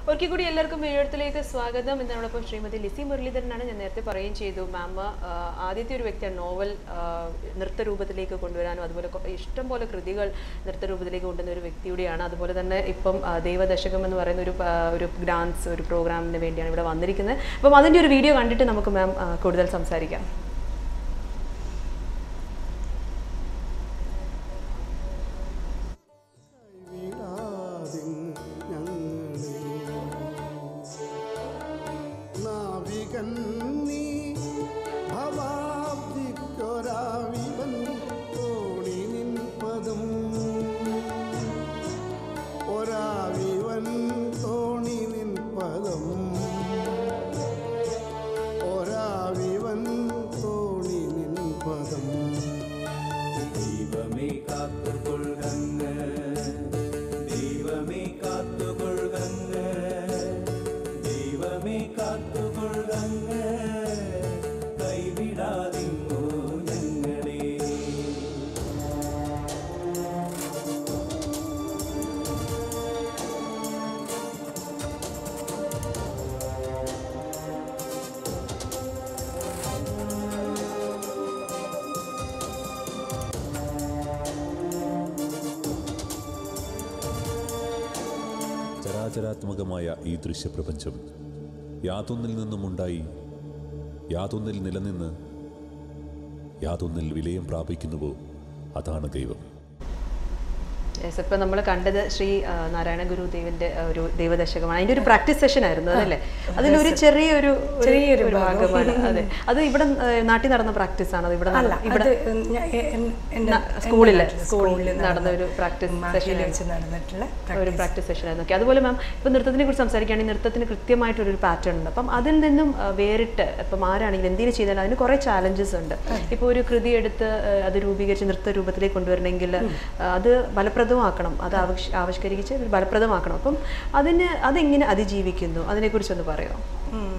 ഒരിക്കൽ കൂടി എല്ലാവർക്കും വീഴത്തിലേക്ക് സ്വാഗതം ഇന്ന് നമ്മളൊപ്പം ശ്രീമതി ലിസി മുരളീധരനാണ് ഞാൻ നേരത്തെ പറയുകയും ചെയ്തു മാം ആദ്യത്തെ ഒരു വ്യക്തിയാണ് നോവൽ ആ, നൃത്തരൂപത്തിലേക്ക് കൊണ്ടുവരാനും അതുപോലെ കൊ- ഇഷ്ടം പോലെ കൃതികൾ നൃത്തരൂപത്തിലേക്ക് കൊണ്ടുവന്ന ഒരു വ്യക്തിയുടെയാണ് അതുപോലെ തന്നെ ഇപ്പം ആ, ദൈവദശകം എന്ന് പറയുന്ന ഒരു ആ, ഒരു ഡാൻസ് ഒരു പ്രോഗ്രാമിന് വേണ്ടിയാണ് ഇവിടെ വന്നിരിക്കുന്നത് അപ്പം അതിൻ്റെ ഒരു വീഡിയോ കണ്ടിട്ട് നമുക്ക് മാം ആ, കൂടുതൽ സംസാരിക്കാം വിടാതിൻ ഞങ്ങളെ നാവികൻ നീ ഭവാബ്ദിക്കൊരാവിവൻ തോണി നിൻ പദം ഒരാവിവൻ തോണി നിൻ പദം ഒരാവിവൻ തോണി നിൻ പദം ദൈവമേ കാത്തുകൊള്ളുകങ്ങ് ദൈവമേ കാത്തുകൊള്ളുകങ്ങ് ദൈവമേ കാത്തുകൊള്ളുകങ്ങ് കൈവിടാതിങ്ങോ ഞങ്ങളെ ചരാചരാത്മകമായ ഈ ദൃശ്യപ്രപഞ്ചം യാതൊന്നിൽ നിന്നുമുണ്ടായി യാതൊന്നിൽ നിലനിന്ന് യാതൊന്നിൽ വിലയം പ്രാപിക്കുന്നുവോ അതാണ് ദൈവം യെസ് ഇപ്പം നമ്മൾ കണ്ടത് ശ്രീ ആ, നാരായണ ഗുരുദേവന്റെ ആ, ഒരു ദൈവദശകമാണ് അതിന്റെ ഒരു പ്രാക്ടീസ് സെഷൻ ആയിരുന്നു അതല്ലേ അതിലൊരു ചെറിയൊരു ഒരു- ചെറിയൊരു ഒരു ഭാഗമാണ് അതെ അത് ഇവിടെ ആ, നാട്ടിൽ നടന്ന പ്രാക്ടീസ് ആണ് അത് ഇവിടെ അല്ല നടന്ന- ഇവിടെ അത് ഞാൻ എ- എൻ- എൻ്റെ- ന- എൻ്റെ സ്കൂളില് നാട്ടില് സ്കൂളിൽ സ്കൂളിൽ നടന്ന ഒരു പ്രാക്ടീസ് മാഹിയിൽ സെഷൻ വെച്ച് നടന്നിട്ടുള്ള ഒരു പ്രാക്ടീസ് സെഷൻ ആയിരുന്നു ഓക്കെ അതുപോലെ മാം ഇപ്പം നൃത്തത്തിനെ കുറിച്ച് സംസാരിക്കുകയാണെങ്കിൽ നൃത്തത്തിന് കൃത്യമായിട്ടൊരു പാറ്റേൺ ഉണ്ട് അപ്പം അതിൽ നിന്നും ആ, വേറിട്ട് ഇപ്പം ആരാണെങ്കിലും എന്തെങ്കിലും ചെയ്താലും അതിന് കുറേ ചാലഞ്ചസ് ഉണ്ട് ഇപ്പോൾ ഒരു കൃതി എടുത്ത് ആ, അത് രൂപീകരിച്ച് നൃത്ത രൂപത്തിലേക്ക് കൊണ്ടുവരണമെങ്കിൽ ആ, അത് ഫലപ്രദമാക്കണം അത് ആവിഷ് ആവിഷ്കരിച്ച് ഇത് ഫലപ്രദമാക്കണം അപ്പം അതിന് അതെങ്ങനെ അതിജീവിക്കുന്നു അതിനെക്കുറിച്ചൊന്ന് പറയാമോ ഉം.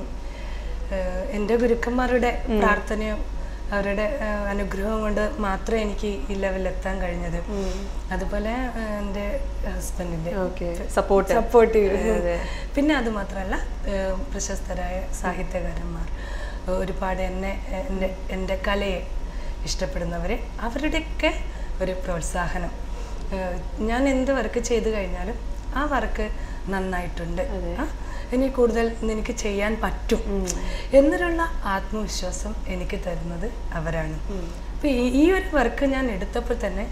ഏഹ് എൻ്റെ ഗുരുക്കന്മാരുടെ പ്രാർത്ഥനയും അവരുടെ ഏഹ് അനുഗ്രഹം കൊണ്ട് മാത്രമേ എനിക്ക് ഈ ലെവലിലെത്താൻ കഴിഞ്ഞത് അതുപോലെ ഏഹ് എൻ്റെ ഹസ്ബൻഡിൻ്റെ ഓക്കെ സപ്പോർട്ട് സപ്പോർട്ട് പിന്നെ അത് മാത്രമല്ല ഏഹ് പ്രശസ്തരായ സാഹിത്യകാരന്മാർ ഏഹ് ഒരുപാട് എന്നെ എൻ്റെ എൻ്റെ കലയെ ഇഷ്ടപ്പെടുന്നവരെ അവരുടെയൊക്കെ ഒരു പ്രോത്സാഹനം ഏഹ് ഞാൻ എന്ത് വർക്ക് ചെയ്തു കഴിഞ്ഞാലും ആ വർക്ക് നന്നായിട്ടുണ്ട് ആ, ഇനി കൂടുതൽ എനിക്ക് ചെയ്യാൻ പറ്റും എന്നൊരുള്ള ആത്മവിശ്വാസം എനിക്ക് തരുന്നത് അവരാണ് അപ്പോൾ ഈ ഈ ഒരു വർക്ക് ഞാൻ എടുത്തപ്പോൾ തന്നെ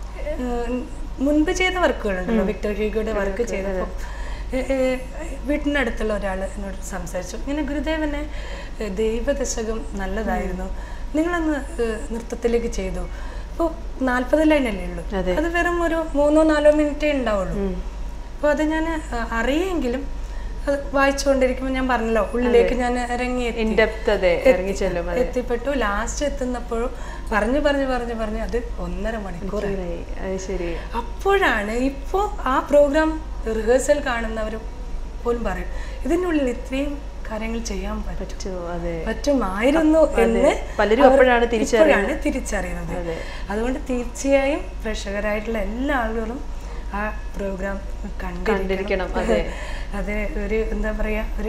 ഏഹ് മുൻപ് ചെയ്ത വർക്കുകളുണ്ടല്ലോ വിക്ടർ ഹ്യൂഗോയുടെ വർക്ക് ചെയ്തപ്പോൾ ഏ- ഏ, വീട്ടിനടുത്തുള്ള ഒരാൾ എന്നോട് സംസാരിച്ചു ഇങ്ങനെ ഗുരുദേവനെ ഏ, ദൈവദശകം നല്ലതായിരുന്നു നിങ്ങളന്ന് ഏ, നൃത്തത്തിലേക്ക് ചെയ്തു അപ്പോൾ നാൽപ്പത് ലൈനല്ലേ ഉള്ളൂ അത് വെറും ഒരു മൂന്നോ നാലോ മിനിറ്റേ ഉണ്ടാവുള്ളൂ അപ്പോൾ അത് ഞാൻ അറിയെങ്കിലും അത് വായിച്ചുകൊണ്ടിരിക്കുമ്പോൾ ഞാൻ പറഞ്ഞല്ലോ ഉള്ളിലേക്ക് ഞാൻ ഇറങ്ങി എത്തി. In depth അതെ, എത്തി- ഇറങ്ങി ചെല്ലും, അതെ. എത്തിപ്പെട്ടു ലാസ്റ്റ് എത്തുന്നപ്പോഴും പറഞ്ഞു പറഞ്ഞു പറഞ്ഞു പറഞ്ഞ് അത് ഒന്നര മണിക്കൂർ അത് ശരി അപ്പോഴാണ് ഇപ്പോൾ ആ പ്രോഗ്രാം റിഹേഴ്സൽ കാണുന്നവർ പോലും പറയും ഇതിൻ്റെ ഉള്ളിൽ ഇത്രയും കാര്യങ്ങൾ ചെയ്യാൻ പറ്റും പറ്റുമോ അതെ പറ്റുമായിരുന്നു എന്ന് പലരും അവർ അപ്പോഴാണ് തിരിച്ചറിയുന്നത്. ഇപ്പോഴാണ് തിരിച്ചറിയുന്നത് അതുകൊണ്ട് തീർച്ചയായും പ്രേക്ഷകരായിട്ടുള്ള എല്ലാ ആളുകളും ആ പ്രോഗ്രാം കണ്ടിരിക്കണം, അതെ. അത് ഒരു എന്താ പറയാ ഒരു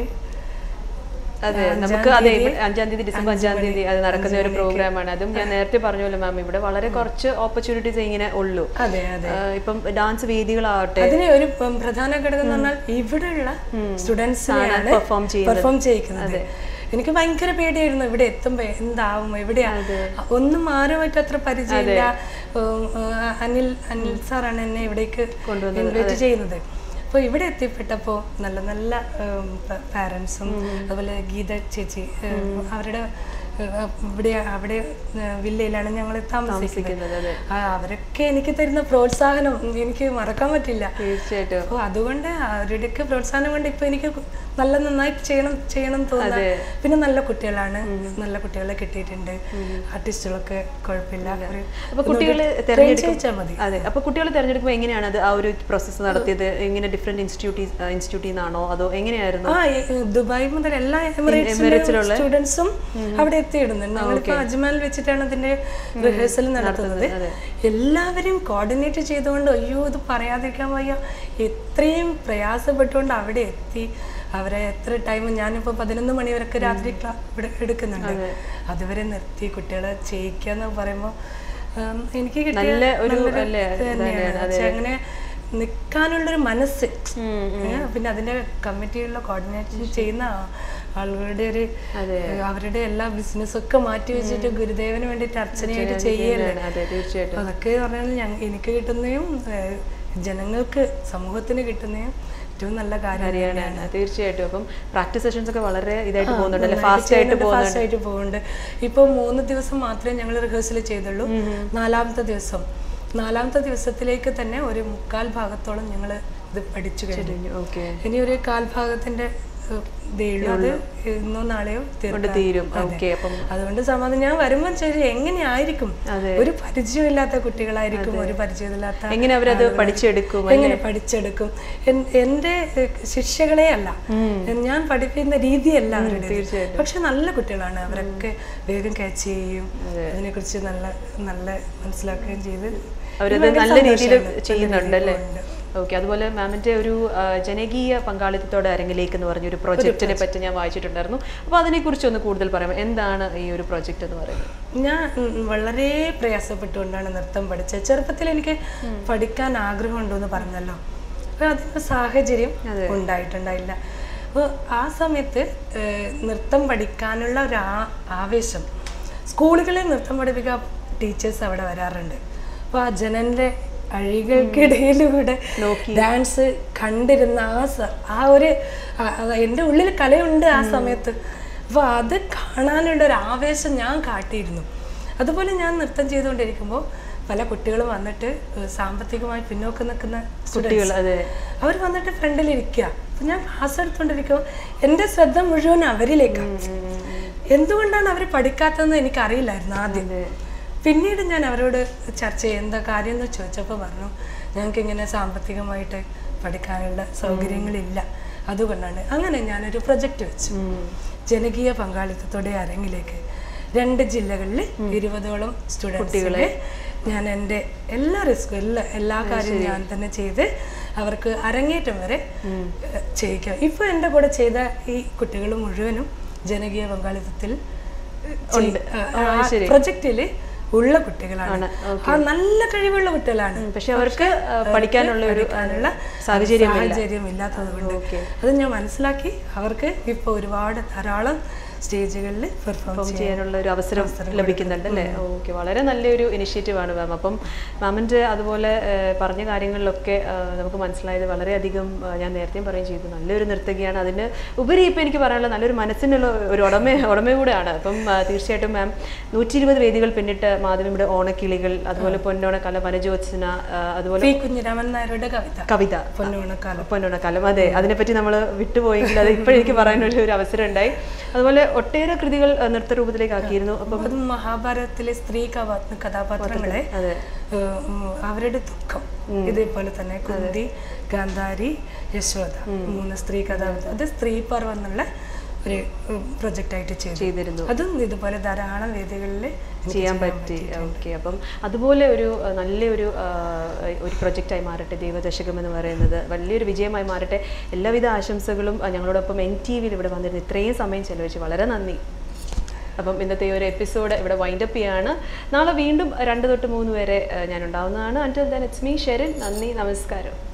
അതെ അഞ്ചാം നമുക്ക് അതെ തീയതി, ഇവിടെ അഞ്ചാം തീയതി ഡിസംബർ അഞ്ച് അഞ്ചാം തീയതി മണി, അത് നടക്കുന്ന അഞ്ച് ഒരു മണിക്ക്. പ്രോഗ്രാമാണ് അതും ഞാൻ നേരത്തെ പറഞ്ഞല്ലോ മാം ഇവിടെ വളരെ കുറച്ച് ഓപ്പർച്യൂണിറ്റീസ് ഇങ്ങനെ ഉള്ളൂ അതെ അതെ ആ, ഇപ്പം ഡാൻസ് വേദികളാവട്ടെ അതിന് ഒരു പ- പ്രധാന ഘടകം എന്ന് പറഞ്ഞാൽ ഇവിടെയുള്ള സ്റ്റുഡൻസിനെയാണ് perform ചെയ്യുന്നത്. പെർഫോം ചെയ്യിക്കുന്നത് എനിക്ക് ഭയങ്കര പേടിയായിരുന്നു ഇവിടെ എത്തുമ്പോ എന്താവും എവിടെയാ ഒന്നും ആരുമായിട്ട് അത്ര പരിചയമില്ല ഉം, ആ, അനിൽ അനിൽ സാറാണ് എന്നെ ഇവിടേക്ക് ഇൻവൈറ്റ് ചെയ്യുന്നത് അപ്പോൾ ഇവിടെ എത്തിപ്പെട്ടപ്പോൾ നല്ല നല്ല പാരൻസും അതുപോലെ ഗീത ചേച്ചി ഉം, അവരുടെ ഉം, ഇവിടെ അവിടെ വില്ലയിലാണ് ഞങ്ങൾ താമസിക്കുന്നത് അതെ. ആ, അവരൊക്കെ എനിക്ക് തരുന്ന പ്രോത്സാഹനം എനിക്ക് മറക്കാൻ പറ്റില്ല തീർച്ചയായിട്ടും അപ്പോൾ അതുകൊണ്ട് അവരുടെയൊക്കെ പ്രോത്സാഹനം കൊണ്ട് ഇപ്പൊ എനിക്ക് നല്ല നന്നായിട്ട് ചെയ്യണം ചെയ്യണം തോന്നുന്നു പിന്നെ നല്ല കുട്ടികളാണ് നല്ല കുട്ടികളെ കിട്ടിയിട്ടുണ്ട് ആർട്ടിസ്റ്റുകളൊക്കെ കുഴപ്പമില്ല അവര് അപ്പൊ കുട്ടികൾ ഒന്നുകൂടി train ചെയ്യിച്ചാൽ മതി അതെ അപ്പൊ കുട്ടികൾ തിരഞ്ഞെടുക്കുമ്പോൾ എങ്ങനെയാണ് അത് ആ ഒരു പ്രോസസ്സ് നടത്തിയത് എങ്ങനെ ഡിഫറെന്റ് ഇൻസ്റ്റിറ്റ്യൂട്ടി ഇൻസ്റ്റിറ്റ്യൂട്ടിൽ നിന്നാണോ അതോ എങ്ങനെയായിരുന്നു ആ ഈ, ഈ, ദുബായ് മുതൽ എല്ലാ എമിറേറ്റ്സിലുള്ള എമിറേറ്റ്സിലുള്ള സ്റ്റുഡൻസും അവിടെ എത്തിയിടുന്നുണ്ട് ഞങ്ങളിപ്പോ അജ്മാനിൽ വെച്ചിട്ടാണ് ഇതിന്റെ റിഹേഴ്സൽ നടത്തുന്നത് എല്ലാവരും കോർഡിനേറ്റ് ചെയ്തുകൊണ്ട് അയ്യോ ഇത് പറയാതിരിക്കാൻ വയ്യ ഇത്രയും പ്രയാസപ്പെട്ടുകൊണ്ട് അവിടെ എത്തി അവരെ എത്ര ടൈം ഞാനിപ്പോൾ പതിനൊന്ന് മണി വരെയൊക്കെ രാത്രി ക്ലാ ഇവിടെ എടുക്കുന്നുണ്ട് അതുവരെ നിർത്തി കുട്ടികളെ ചെയ്യിക്കുക എന്ന് പറയുമ്പോൾ ഉം, എനിക്ക് കിട്ടിയ നല്ല ഒരു നല്ലൊരു അല്ലേ, ഇത് തന്നെയാണ് പക്ഷെ അങ്ങനെ നിൽക്കാനുള്ളൊരു മനസ്സ് ഏ, പിന്നെ അതിന്റെ കമ്മിറ്റികളിലെ കോർഡിനേഷൻ ചെയ്യുന്ന ആ- ആളുകളുടെ ഒരു ഏ, അവരുടെ എല്ലാ ബിസിനസ് ഒക്കെ മാറ്റി വെച്ചിട്ട് ഗുരുദേവന് വേണ്ടിയിട്ട് അർച്ചനയായിട്ട് ചെയ്യല്ലേ അതെ തീർച്ചയായിട്ടും അതൊക്കെ പറഞ്ഞാൽ ഞങ്ങ എനിക്ക് കിട്ടുന്നതും ഏ, ജനങ്ങൾക്ക് സമൂഹത്തിന് കിട്ടുന്നതും ഏറ്റവും നല്ല കാര്യം ഹരിയാണയാണ് തീർച്ചയായിട്ടും അപ്പം പ്രാക്ടീസ് സെഷൻസ് ഒക്കെ വളരെ ഇതായിട്ട് പോകുന്നുണ്ട് അല്ലെ ഫാസ്റ്റ് ആയിട്ട് പോകുന്നുണ്ട് ഫാസ്റ്റ് ആയിട്ട് പോകുന്നുണ്ട് ഇപ്പൊ മൂന്ന് ദിവസം മാത്രമേ ഞങ്ങൾ റിഹേഴ്സൽ ചെയ്തുള്ളൂ നാലാമത്തെ ദിവസം നാലാമത്തെ ദിവസത്തിലേക്ക് തന്നെ ഒരു മുക്കാൽ ഭാഗത്തോളം ഞങ്ങൾ ഇത് പഠിച്ചു കഴിഞ്ഞു ഓക്കെ ഇനി ഒരു കാൽ ഭാഗത്തിന്റെ ഏഹ്, ഇതേ ഉള്ളൂ അത് ഇന്നോ നാളെയോ തീർക്കാം. തീരും അതെ. ഓക്കെ അപ്പം അതുകൊണ്ട് സമാധാനം ഞാൻ വരുമ്പോൾ ശരി എങ്ങനെയായിരിക്കും അതെ. ഒരു പരിചയമില്ലാത്ത കുട്ടികളായിരിക്കും ഒരു പരിചയമില്ലാത്ത എങ്ങനെ അവരത് ആളുകൾ. പഠിച്ചെടുക്കും എങ്ങനെ പഠിച്ചെടുക്കും എൻ- എന്റെ ഏഹ്, ശിഷ്യകളെ അല്ല ഞാൻ പഠിപ്പിക്കുന്ന രീതിയല്ല അവരുടെ പക്ഷെ നല്ല കുട്ടികളാണ് അവരൊക്കെ വേഗം ക്യാച്ച് ചെയ്യും അതിനെ കുറിച്ച് നല്ല നല്ല മനസ്സിലാക്കുകയും ചെയ്ത് അവരത് ഭയങ്കര നല്ല രീതിയിൽ സന്തോഷമാണ്. നല്ല ചെയ്യുന്നുണ്ട് അല്ലേ രീതിയിൽ പോകുന്നുണ്ട്. ഓക്കെ അതുപോലെ മാമിന്റെ ഒരു ആ, ജനകീയ പങ്കാളിത്തത്തോടെ അരങ്ങിലേക്ക് എന്ന് പറഞ്ഞ ഒരു പ്രൊജക്റ്റിനെ പറ്റി ഞാൻ വായിച്ചിട്ടുണ്ടായിരുന്നു അപ്പോൾ അതിനെക്കുറിച്ച് ഒന്ന് കൂടുതൽ പറയാം എന്താണ് ഈ ഒരു പ്രൊജക്റ്റ് എന്ന് പറയുന്നത് ഞാൻ ഉം, വളരെ പ്രയാസപ്പെട്ടുകൊണ്ടാണ് നൃത്തം പഠിച്ചത് ചെറുപ്പത്തിൽ എനിക്ക് പഠിക്കാൻ ആഗ്രഹമുണ്ടെന്ന് പറഞ്ഞല്ലോ അപ്പോൾ അതിന് സാഹചര്യം ഉണ്ടായിട്ടുണ്ടായില്ല അപ്പോൾ ആ സമയത്ത് ഏഹ്, നൃത്തം പഠിക്കാനുള്ള ഒരു ആ- ആവേശം സ്കൂളുകളിൽ നൃത്തം പഠിപ്പിക്കാൻ ടീച്ചേഴ്സ് അവിടെ വരാറുണ്ട് അപ്പോൾ ആ ജനന്റെ അഴികൾക്കിടയിലൂടെ ഡാൻസ് കണ്ടിരുന്ന ആ സ- ആ ഒരു ആ- ആ എൻ്റെ ഉള്ളിൽ കലയുണ്ട് ആ സമയത്ത് അപ്പോൾ അത് കാണാനുള്ള ഒരു ആവേശം ഞാൻ കാട്ടിയിരുന്നു അതുപോലെ ഞാൻ നൃത്തം ചെയ്തുകൊണ്ടിരിക്കുമ്പോൾ പല കുട്ടികളും വന്നിട്ട് ഏഹ് സാമ്പത്തികമായി പിന്നോക്കം നിൽക്കുന്ന കുട്ടികൾ അതെ അവർ വന്നിട്ട് ഫ്രണ്ടിൽ ഇരിക്കുക അപ്പൊ ഞാൻ ക്ലാസ് എടുത്തുകൊണ്ടിരിക്കുമ്പോൾ എൻ്റെ ശ്രദ്ധ മുഴുവൻ അവരിലേക്കാണ് എന്തുകൊണ്ടാണ് അവർ പഠിക്കാത്തതെന്ന് എനിക്ക് അറിയില്ലായിരുന്നു ആദ്യം പിന്നീട് ഞാൻ അവരോട് ചർച്ച ചെയ്യ എന്താ കാര്യം എന്ന് ചോദിച്ചപ്പോൾ പറഞ്ഞു ഞങ്ങൾക്ക് ഇങ്ങനെ സാമ്പത്തികമായിട്ട് പഠിക്കാനുള്ള സൗകര്യങ്ങളില്ല അതുകൊണ്ടാണ് അങ്ങനെ ഞാനൊരു പ്രൊജക്റ്റ് വെച്ചു ജനകീയ പങ്കാളിത്തത്തോടെ അരങ്ങിലേക്ക് രണ്ട് ജില്ലകളിൽ ഇരുപതോളം സ്റ്റുഡൻസുകളെ ഞാൻ എൻ്റെ എല്ലാ റിസ്കും എല്ലാ എല്ലാ കാര്യവും ഞാൻ തന്നെ ചെയ്ത് അവർക്ക് അരങ്ങേറ്റം വരെ ഏഹ്, ചെയ്യിക്കാം ഇപ്പോൾ എൻ്റെ കൂടെ ചെയ്ത ഈ കുട്ടികൾ മുഴുവനും ജനകീയ പങ്കാളിത്തത്തിൽ പ്രൊജക്റ്റിൽ ഉള്ള കുട്ടികളാണ് ആ നല്ല കഴിവുള്ള കുട്ടികളാണ് പക്ഷെ അവർക്ക് ആ, പഠിക്കാനുള്ള ഒരു പഠിക്കാനുള്ള സാഹചര്യം സാഹചര്യം ഇല്ലാത്തത് കൊണ്ട് അത് ഞാൻ മനസ്സിലാക്കി അവർക്ക് ഇപ്പോൾ ഒരുപാട് ധാരാളം സ്റ്റേജുകളിൽ പെർഫോം ചെയ്യാൻ ചെയ്യാനുള്ള ഒരു അവസരം ലഭിക്കുന്നുണ്ട് അല്ലേ ഓക്കെ വളരെ നല്ലൊരു ഇനിഷ്യേറ്റീവ് ആണ് മാം അപ്പം മാമിൻ്റെ അതുപോലെ ഏഹ്, പറഞ്ഞ കാര്യങ്ങളിലൊക്കെ ഏഹ്, നമുക്ക് മനസ്സിലായത് വളരെയധികം ഏഹ്, ഞാൻ നേരത്തെയും പറയുകയും ചെയ്തു നല്ലൊരു നർത്തകിയാണ് അതിന് ഉപരി ഇപ്പം എനിക്ക് പറയാനുള്ള നല്ലൊരു മനസ്സിനുള്ള ഒരു ഉടമ ഉടമ കൂടെയാണ് അപ്പം ആ, തീർച്ചയായിട്ടും മാം നൂറ്റി ഇരുപത് വേദികൾ പിന്നിട്ട് മാധവിയുടെ ഓണക്കിളികൾ അതുപോലെ പൊന്നോണക്കാലം വനജോത്സന ആ, അതുപോലെ പി കുഞ്ഞിരാമൻ നായരുടെ കവിത കവിത പൊന്നോണക്കാലം പൊന്നോണക്കാലം അതെ അതിനെപ്പറ്റി നമ്മൾ വിട്ടുപോയെങ്കിൽ അത് ഇപ്പോഴെനിക്ക് പറയാനൊരു ഒരു അവസരം ഉണ്ടായി അതുപോലെ ഒട്ടേറെ കൃതികൾ ആ, നൃത്തരൂപത്തിലേക്ക് ആക്കിയിരുന്നു അപ്പം അത് മഹാഭാരതത്തിലെ സ്ത്രീ കഥാ- കഥാപാത്രങ്ങളെ അതെ. ഏഹ്, ഉം, അവരുടെ ദുഃഖം ഇതേപോലെ തന്നെ കുന്തി ഗാന്ധാരി യശോദ മൂന്ന് സ്ത്രീ കഥാപാത്രം അത് സ്ത്രീ പർവ്വം എന്നുള്ള ഒരു പ്രൊജക്റ്റ് ആയിട്ട് ചെയ്തു ചെയ്തിരുന്നു അതും ഇതുപോലെ ധാരാളം വേദികളിൽ ചെയ്യാൻ പറ്റി ഓക്കെ അപ്പം അതുപോലെ ഒരു ആ, നല്ലൊരു ആ, ഒരു പ്രൊജക്റ്റായി മാറട്ടെ ദൈവദശകം എന്ന് പറയുന്നത് വലിയൊരു വിജയമായി മാറട്ടെ എല്ലാവിധ ആശംസകളും ആ, ഞങ്ങളോടൊപ്പം എൻ ടി വിയിൽ ഇവിടെ വന്നിരുന്നു ഇത്രയും സമയം ചെലവഴിച്ച് വളരെ നന്ദി അപ്പം ഇന്നത്തെ ഈ ഒരു എപ്പിസോഡ് ഇവിടെ വൈൻഡപ്പ് ചെയ്യാണ് നാളെ വീണ്ടും രണ്ട് തൊട്ട് മൂന്ന് വരെ ആ, ഞാൻ ഉണ്ടാവുന്നതാണ് until then it's me Sherin നന്ദി നമസ്കാരം